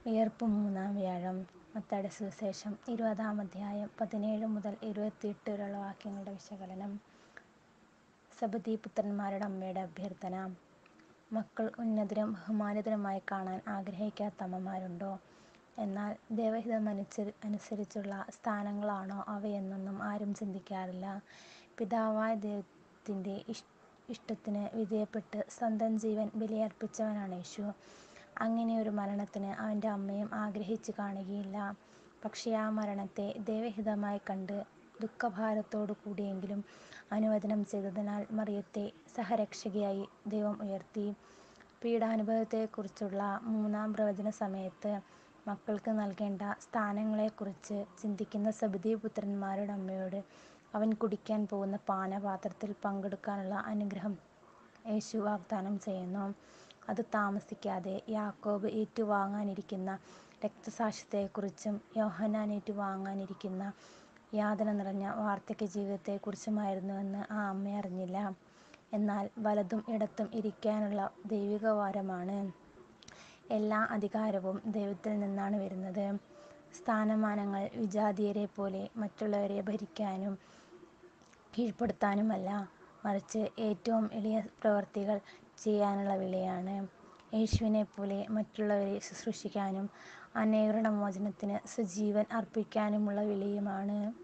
ഉയർപ്പ് മൂന്നാം വ്യാഴം മത്തായിയുടെ സുവിശേഷം ഇരുപതാം അധ്യായം പതിനേഴ് മുതൽ ഇരുപത്തിയെട്ട് വരെയുള്ള വാക്യങ്ങളുടെ വിശകലനം സബദി പുത്രന്മാരുടെ അമ്മയുടെ അഭ്യർത്ഥന മക്കൾ ഉന്നതരും ബഹുമാനിതരുമായി കാണാൻ ആഗ്രഹിക്കാത്ത അമ്മമാരുണ്ടോ എന്നാൽ ദൈവഹിതം അനുസരി അനുസരിച്ചുള്ള സ്ഥാനങ്ങളാണോ അവയെന്നൊന്നും ആരും ചിന്തിക്കാറില്ല പിതാവായ ദൈവത്തിൻ്റെ ഇഷ് ഇഷ്ടത്തിന് വിധേയപ്പെട്ട് സ്വന്തം ജീവൻ ബലിയർപ്പിച്ചവനാണ് യേശു അങ്ങനെ ഒരു മരണത്തിന് അവൻ്റെ അമ്മയും ആഗ്രഹിച്ചു കാണുകയില്ല പക്ഷേ ആ മരണത്തെ ദൈവഹിതമായി കണ്ട് ദുഃഖഭാരത്തോടു കൂടിയെങ്കിലും അനുവദനം ചെയ്തതിനാൽ മറിയത്തെ സഹരക്ഷകയായി ദൈവം ഉയർത്തി പീഡാനുഭവത്തെക്കുറിച്ചുള്ള മൂന്നാം പ്രവചന സമയത്ത് മക്കൾക്ക് നൽകേണ്ട സ്ഥാനങ്ങളെക്കുറിച്ച് ചിന്തിക്കുന്ന സബദി പുത്രന്മാരുടെ അമ്മയോട് അവൻ കുടിക്കാൻ പോകുന്ന പാനപാത്രത്തിൽ പങ്കെടുക്കാനുള്ള അനുഗ്രഹം യേശു വാഗ്ദാനം ചെയ്യുന്നു അത് താമസിക്കാതെ യാക്കോബ് ഏറ്റുവാങ്ങാനിരിക്കുന്ന രക്തസാക്ഷ്യത്തെക്കുറിച്ചും യോഹന്നാൻ ഏറ്റുവാങ്ങാനിരിക്കുന്ന യാതന നിറഞ്ഞ വാർദ്ധക്യ ജീവിതത്തെക്കുറിച്ചുമായിരുന്നുവെന്ന് ആ അമ്മ അറിഞ്ഞില്ല എന്നാൽ വലതും ഇടത്തും ഇരിക്കാനുള്ള ദൈവിക വാരമാണ് എല്ലാ അധികാരവും ദൈവത്തിൽ നിന്നാണ് വരുന്നത് സ്ഥാനമാനങ്ങൾ വിജാതീയരെ പോലെ മറ്റുള്ളവരെ ഭരിക്കാനും കീഴ്പ്പെടുത്താനുമല്ല മറിച്ച് ഏറ്റവും എളിയ പ്രവർത്തികൾ ചെയ്യാനുള്ള വിളിയാണ് യേശുവിനെ പോലെ മറ്റുള്ളവരെ ശുശ്രൂഷിക്കാനും അനേകരുടെ മോചനത്തിന് സ്വജീവൻ അർപ്പിക്കാനുമുള്ള വിളിയുമാണ്